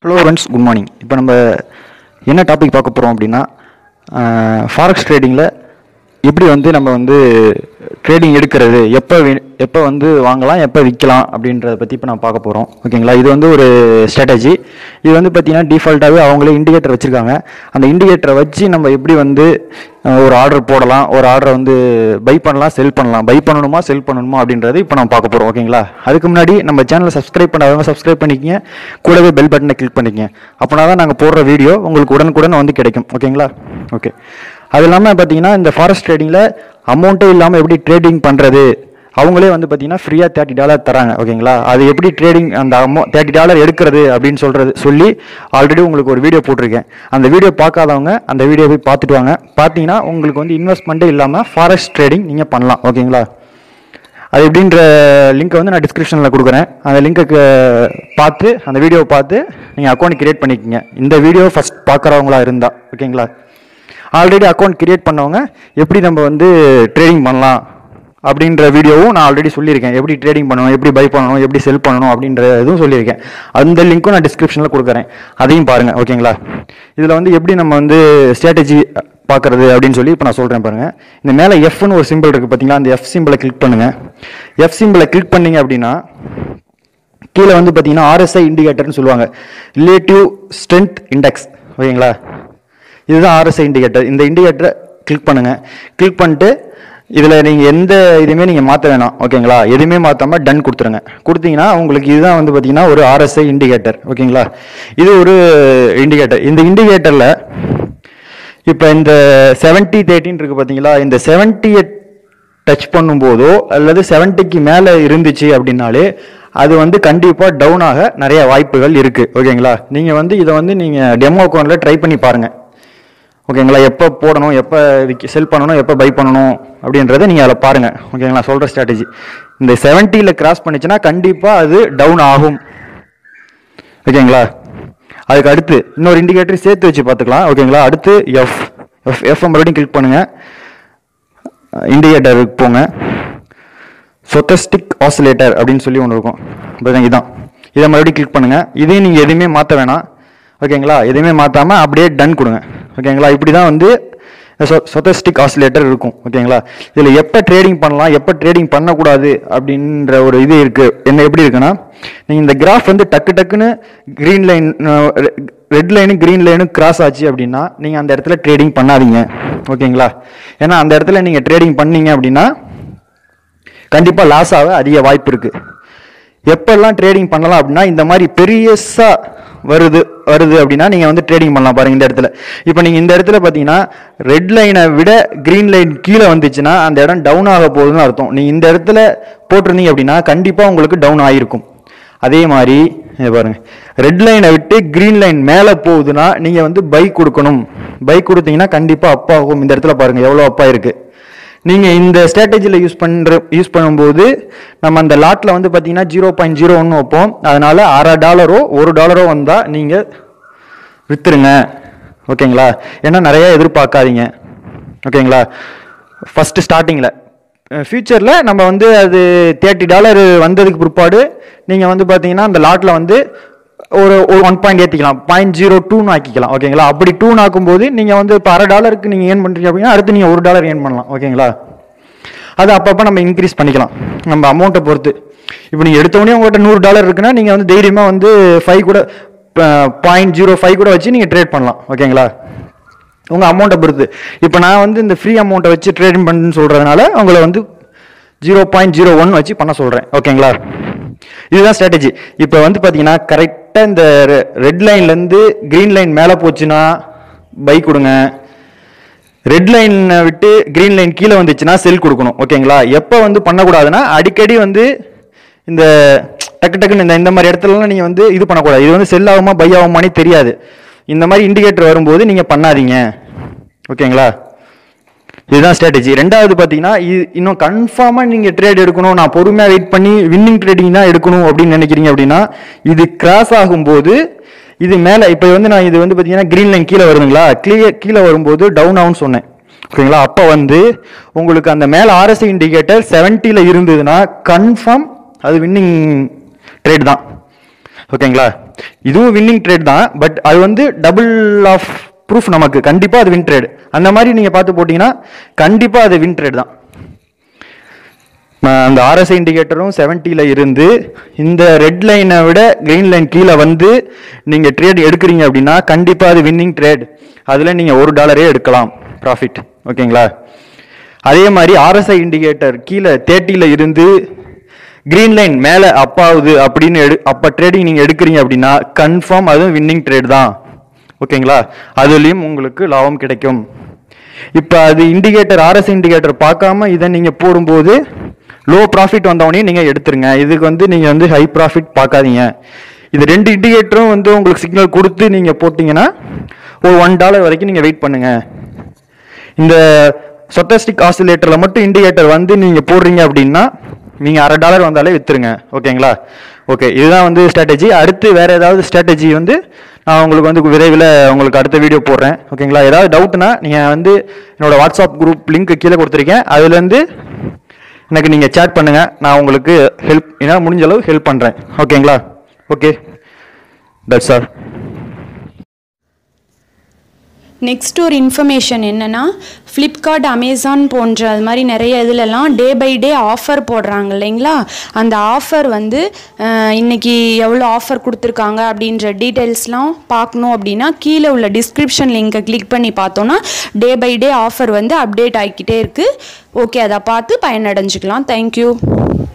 hello friends good morning இப்போ நம்ம என்ன டாபிக் பார்க்க போகிறோம் அப்படின்னா ஃபாரெக்ஸ் ட்ரேடிங்கில் எப்படி வந்து நம்ம வந்து ட்ரேடிங் எடுக்கிறது எப்போ எப்போ வந்து வாங்கலாம் எப்போ விற்கலாம் அப்படின்றத பற்றி இப்போ நான் பார்க்க போகிறோம் ஓகேங்களா இது வந்து ஒரு ஸ்ட்ராட்டஜி இது வந்து பார்த்தீங்கன்னா டிஃபால்ட்டாகவே அவங்களே இண்டிகேட்டர் வச்சுருக்காங்க அந்த இண்டிகேட்டரை வச்சு நம்ம எப்படி வந்து அஹ், ஒரு ஆர்டர் போடலாம் ஒரு ஆர்டரை வந்து பை பண்ணலாம் செல் பண்ணலாம் பை பண்ணணுமா செல் பண்ணணுமா அப்படின்றது இப்போ நம்ம பார்க்க போகிறோம் ஓகேங்களா அதுக்கு முன்னாடி நம்ம சேனலை சப்ஸ்கிரைப் பண்ணாதவங்க சப்ஸ்கிரைப் பண்ணிக்கங்க கூடவே பெல் பட்டனை கிளிக் பண்ணிக்கங்க அப்படின்னா தான் நாங்கள் போடுற வீடியோ உங்களுக்கு உடனுக்குடன் வந்து கிடைக்கும் ஓகேங்களா ஓகே அது இல்லாமல் பார்த்தீங்கன்னா இந்த ஃபாரஸ்ட் ட்ரேடிங்கில் அமௌண்ட்டே இல்லாமல் எப்படி ட்ரேடிங் பண்ணுறது அவங்களே வந்து பார்த்தீங்கன்னா ஃப்ரீயாக தேர்ட்டி டாலர் தராங்க ஓகேங்களா அது எப்படி ட்ரேடிங் அந்த அமௌ தேர்ட்டி டாலர் எடுக்கிறது அப்படின்னு சொல்கிறது சொல்லி ஆல்ரெடி உங்களுக்கு ஒரு வீடியோ போட்டிருக்கேன் அந்த வீடியோ பார்க்காதவங்க அந்த வீடியோ போய் பார்த்துட்டு வாங்க பார்த்தீங்கன்னா உங்களுக்கு வந்து இன்வெஸ்ட்மெண்ட்டே இல்லாமல் ஃபாரஸ்ட் ட்ரேடிங் நீங்கள் பண்ணலாம் ஓகேங்களா அது எப்படின்ற லிங்க்கை வந்து நான் டிஸ்கிரிப்ஷனில் கொடுக்குறேன் அந்த லிங்க்கு பார்த்து அந்த வீடியோவை பார்த்து நீங்கள் அக்கௌண்ட் கிரியேட் பண்ணிக்கோங்க இந்த வீடியோ ஃபஸ்ட் பார்க்குறவங்களா இருந்தால் ஓகேங்களா ஆல்ரெடி அக்கௌண்ட் கிரியேட் பண்ணவங்க எப்படி நம்ம வந்து ட்ரேடிங் பண்ணலாம் அப்படின்ற வீடியோவும் நான் ஆல்ரெடி சொல்லியிருக்கேன் எப்படி ட்ரேடிங் பண்ணணும் எப்படி பை பண்ணணும் எப்படி செல் பண்ணணும் அப்படின்ற இதுவும் சொல்லியிருக்கேன் அந்த லிங்க்கும் நான் டிஸ்கிரிப்ஷனில் கொடுக்குறேன் அதையும் பாருங்கள் ஓகேங்களா இதில் வந்து எப்படி நம்ம வந்து ஸ்ட்ராட்டஜி பார்க்குறது அப்படின்னு சொல்லி இப்போ நான் சொல்கிறேன் பாருங்கள் இந்த மேலே எஃப்னு ஒரு சிம்பிள் இருக்குது பார்த்தீங்களா அந்த எஃப் சிம்பிளை கிளிக் பண்ணுங்கள் எஃப் சிம்பிளை கிளிக் பண்ணீங்க அப்படின்னா கீழே வந்து பார்த்தீங்கன்னா ஆர்எஸ்ஐ இண்டிகேட்டர்னு சொல்லுவாங்க ரிலேட்டிவ் ஸ்ட்ரென்த் இண்டெக்ஸ் ஓகேங்களா இதுதான் ஆர்எஸ்ஐ இண்டிகேட்டர் இந்த இண்டிகேட்டரை கிளிக் பண்ணுங்கள் கிளிக் பண்ணிட்டு இதில் நீங்கள் எந்த இதுவுமே நீங்கள் மாற்ற வேணாம் ஓகேங்களா எதுவுமே மாற்றாம டன் கொடுத்துருங்க கொடுத்தீங்கன்னா உங்களுக்கு இதுதான் வந்து பார்த்தீங்கன்னா ஒரு ஆர்எஸ்ஐ இண்டிகேட்டர் ஓகேங்களா இது ஒரு இண்டிகேட்டர் இந்த இண்டிகேட்டரில் இப்போ இந்த செவன்ட்டி தேர்ட்டின் இருக்கு பார்த்தீங்களா இந்த செவன்ட்டியை டச் பண்ணும்போதோ அல்லது செவன்ட்டிக்கு மேலே இருந்துச்சு அப்படின்னாலே அது வந்து கண்டிப்பாக டவுன் ஆக நிறைய வாய்ப்புகள் இருக்குது ஓகேங்களா நீங்கள் வந்து இதை வந்து நீங்கள் டெமோ அக்கௌண்ட்டில் ட்ரை பண்ணி பாருங்கள் ஓகேங்களா எப்போ போடணும் எப்போ விற்க செல் பண்ணணும் எப்போ பை பண்ணணும் அப்படின்றத நீங்கள் அதில் பாருங்கள் ஓகேங்களா சொல்கிற ஸ்ட்ராட்டஜி இந்த செவன்ட்டியில் கிராஸ் பண்ணிச்சுன்னா கண்டிப்பாக அது டவுன் ஆகும் ஓகேங்களா அதுக்கு அடுத்து இன்னொரு இண்டிகேட்டர் சேர்த்து வச்சு பார்த்துக்கலாம் ஓகேங்களா அடுத்து எஃப் எஃப் எஃப் மறுபடியும் கிளிக் பண்ணுங்க இண்டிகேட்டருக்கு போங்க சொத்தஸ்டிக் ஆசிலேட்டர் அப்படின்னு சொல்லி ஒன்று இருக்கும் பாருங்க இதான் இதை மறுபடியும் கிளிக் பண்ணுங்க இதையும் நீங்கள் எதுவுமே மாற்ற வேணாம் ஓகேங்களா எதுவுமே மாற்றாமல் அப்படியே டன் கொடுங்க ஓகேங்களா இப்படி தான் வந்து சொத்தஸ்டிக் ஆசிலேட்டர் இருக்கும் ஓகேங்களா இதில் எப்போ ட்ரேடிங் பண்ணலாம் எப்போ ட்ரேடிங் பண்ணக்கூடாது அப்படின்ற ஒரு இது இருக்குது என்ன எப்படி இருக்குன்னா நீங்கள் இந்த கிராஃப் வந்து டக்கு டக்குன்னு green line red line green line cross ஆச்சு அப்படின்னா நீங்கள் அந்த இடத்துல ட்ரேடிங் பண்ணாதீங்க ஓகேங்களா ஏன்னா அந்த இடத்துல நீங்கள் ட்ரேடிங் பண்ணீங்க அப்படின்னா கண்டிப்பாக லாஸ் ஆக அதிக வாய்ப்பு இருக்குது எப்பெல்லாம் ட்ரேடிங் பண்ணலாம் அப்படின்னா இந்த மாதிரி பெரியசா வருது வருது அப்படின்னா நீங்கள் வந்து ட்ரேடிங் பண்ணலாம் பாருங்க இந்த இடத்துல இப்போ நீங்கள் இந்த இடத்துல பார்த்தீங்கன்னா ரெட் லைனை விட க்ரீன் லைன் கீழே வந்துச்சுன்னா அந்த இடம் டவுன் ஆக போகுதுன்னு அர்த்தம் நீங்கள் இந்த இடத்துல போட்டிருந்தீங்க அப்படின்னா கண்டிப்பாக உங்களுக்கு டவுன் ஆகிருக்கும் அதே மாதிரி இங்க பாருங்க ரெட் லைனை விட்டு க்ரீன் லைன் மேலே போகுதுன்னா நீங்கள் வந்து பைக் கொடுக்கணும் பைக் கொடுத்தீங்கன்னா கண்டிப்பாக அப் ஆகும் இந்த இடத்துல பாருங்க எவ்வளோ அப்பா இருக்கு நீங்கள் இந்த ஸ்ட்ராட்டஜியில் யூஸ் பண்ணுற யூஸ் பண்ணும்போது நம்ம அந்த லாட்டில் வந்து பார்த்தீங்கன்னா ஜீரோ பாயிண்ட் ஜீரோ ஒன்று வைப்போம் அதனால அரை டாலரோ ஒரு டாலரோ வந்தால் நீங்கள் விற்றுருங்க ஓகேங்களா ஏன்னா நிறைய எதிர்பார்க்காதீங்க ஓகேங்களா ஃபஸ்ட்டு ஸ்டார்டிங்கில் ஃப்யூச்சரில் நம்ம வந்து அது தேர்ட்டி டாலர் வந்ததுக்கு பிற்பாடு நீங்கள் வந்து பார்த்தீங்கன்னா அந்த லாட்டில் வந்து ஒரு ஒரு ஒன் பாயிண்ட் ஏற்றிக்கலாம் பாயிண்ட் ஜீரோ டூன்னு ஆக்கிக்கலாம் ஓகேங்களா அப்படி டூன்னு ஆக்கும்போது நீங்கள் வந்து இப்போ அரை டாலருக்கு நீங்கள் ஏர்ன் பண்ணுறீங்க அப்படின்னா அடுத்து நீங்கள் ஒரு டாலர் ஏர்ன் பண்ணலாம் ஓகேங்களா அது அப்பப்போ நம்ம இன்க்ரீஸ் பண்ணிக்கலாம் நம்ம அமௌண்ட்டை பொறுத்து இப்போ நீங்கள் எடுத்தவொடனே உங்கள்கிட்ட நூறு டாலர் இருக்குன்னா நீங்கள் வந்து தைரியமாக வந்து ஃபைவ் கூட பாயிண்ட் ஜீரோ ஃபைவ் கூட வச்சு நீங்கள் ட்ரேட் பண்ணலாம் ஓகேங்களா உங்கள் அமௌண்ட்டை பொறுத்து இப்போ நான் வந்து இந்த ஃப்ரீ அமௌண்ட்டை வச்சு ட்ரேடிங் பண்ணுன்னு சொல்கிறதுனால உங்களை வந்து ஜீரோ பாயிண்ட் ஜீரோ ஒன் வச்சு பண்ண சொல்கிறேன் ஓகேங்களா இதுதான் ஸ்ட்ராட்டஜி இப்போ வந்து பார்த்தீங்கன்னா கரெக்டாக இந்த ரெட் லைன்லேருந்து க்ரீன் லைன் மேலே போச்சுன்னா பைக் கொடுங்க ரெட் லைனை விட்டு க்ரீன் லைன் கீழே வந்துச்சுன்னா செல் கொடுக்கணும் ஓகேங்களா எப்போ வந்து பண்ணக்கூடாதுன்னா அடிக்கடி வந்து இந்த டக்கு டக்குன்னு இந்த இந்த மாதிரி இடத்துலலாம் நீங்கள் வந்து இது பண்ணக்கூடாது இது வந்து செல் ஆகுமா பை ஆகுமானே தெரியாது இந்த மாதிரி இண்டிகேட்டர் வரும்போது நீங்கள் பண்ணாதீங்க ஓகேங்களா இதுதான் ஸ்ட்ராட்டஜி ரெண்டாவது பார்த்தீங்கன்னா இது இன்னும் கன்ஃபார்மாக நீங்கள் ட்ரேட் எடுக்கணும் நான் பொறுமையாக வெயிட் பண்ணி வின்னிங் ட்ரேடிங் தான் எடுக்கணும் அப்படின்னு நினைக்கிறீங்க அப்படின்னா இது கிராஸ் ஆகும்போது இது மேலே இப்போ வந்து நான் இது வந்து பார்த்தீங்கன்னா க்ரீன் லைன் கீழே வருதுங்களா கிளியர் கீழே வரும்போது டவுன் ஆகும்னு சொன்னேன் ஓகேங்களா அப்போ வந்து உங்களுக்கு அந்த மேலே ஆர்எஸ்ஐ இண்டிகேட்டர் செவன்ட்டியில் இருந்ததுன்னா கன்ஃபார்ம் அது வின்னிங் ட்ரேட் தான் ஓகேங்களா இதுவும் வின்னிங் ட்ரேட் தான் பட் அது வந்து டபுள் ஆஃப் ப்ரூஃப் நமக்கு கண்டிப்பாக அது வின் ட்ரேட் அந்த மாதிரி நீங்கள் பார்த்து போட்டிங்கன்னா கண்டிப்பாக அது வின் ட்ரேட் தான் ம- அந்த ஆர்எஸ்ஐ இண்டிகேட்டரும் செவன்ட்டியில் இருந்து இந்த ரெட் லைனை விட கிரீன் லைன் கீழே வந்து நீங்கள் ட்ரேட் எடுக்கிறீங்க அப்படின்னா கண்டிப்பாக அது வின்னிங் ட்ரேட் அதில் நீங்கள் ஒரு டாலரே எடுக்கலாம் ப்ராஃபிட் ஓகேங்களா அதே மாதிரி ஆர்எஸ்ஐ இண்டிகேட்டர் கீழே தேர்ட்டியில் இருந்து கிரீன் லைன் மேலே அப் ஆகுது அப்படின்னு எடு அப்போ ட்ரேடிங் நீங்கள் எடுக்கிறீங்க அப்படின்னா கன்ஃபார்ம் அதுவும் வின்னிங் ட்ரேட் தான் ஓகேங்களா அதுலேயும் உங்களுக்கு லாபம் கிடைக்கும் இப்போ அது இண்டிகேட்டர் ஆர்எஸ் இண்டிகேட்டர் பார்க்காம இதை நீங்கள் போடும்போது லோ ப்ராஃபிட் வந்தவொடனே நீங்கள் எடுத்துருங்க இதுக்கு வந்து நீங்கள் வந்து ஹை ப்ராஃபிட் பார்க்காதீங்க இது ரெண்டு இண்டிகேட்டரும் வந்து உங்களுக்கு சிக்னல் கொடுத்து நீங்கள் போட்டிங்கன்னா ஒரு ஒன் டாலர் வரைக்கும் நீங்கள் வெயிட் பண்ணுங்கள் இந்த சொட்டஸ்டிக் ஆசிலேட்டரில் மட்டும் இண்டிகேட்டர் வந்து நீங்கள் போடுறீங்க அப்படின்னா நீங்கள் அரை டாலர் வந்தாலே விற்றுருங்க ஓகேங்களா ஓகே இதுதான் வந்து ஸ்ட்ராட்டஜி அடுத்து வேறு ஏதாவது ஸ்ட்ராட்டஜி வந்து நான் உங்களுக்கு வந்து விரைவில் உங்களுக்கு அடுத்த வீடியோ போடுறேன் ஓகேங்களா ஏதாவது டவுட்னா நீங்கள் வந்து என்னோட வாட்ஸ்அப் குரூப் லிங்க் கீழே கொடுத்துருக்கேன் அதுலேருந்து எனக்கு நீங்கள் சேட் பண்ணுங்கள் நான் உங்களுக்கு ஹெல்ப் ஏன்னா முடிஞ்ச அளவு ஹெல்ப் பண்ணுறேன் ஓகேங்களா ஓகே தட்ஸ் ஆல் நெக்ஸ்ட் ஒரு இன்ஃபர்மேஷன் என்னென்னா ஃப்ளிப்கார்ட் அமேசான் போன்ற அது மாதிரி நிறைய இதுலலாம் டே பை டே ஆஃபர் போடுறாங்க இல்லைங்களா அந்த ஆஃபர் வந்து அஹ், இன்னைக்கு எவ்வளோ ஆஃபர் கொடுத்துருக்காங்க அப்படின்ற டீட்டெயில்ஸ்லாம் பார்க்கணும் அப்படின்னா கீழே உள்ள டிஸ்கிரிப்ஷன் லிங்கை கிளிக் பண்ணி பார்த்தோன்னா டே பை டே ஆஃபர் வந்து அப்டேட் ஆகிக்கிட்டே இருக்குது ஓகே அதை பார்த்து பயனடைஞ்சுக்கலாம் தேங்க்யூ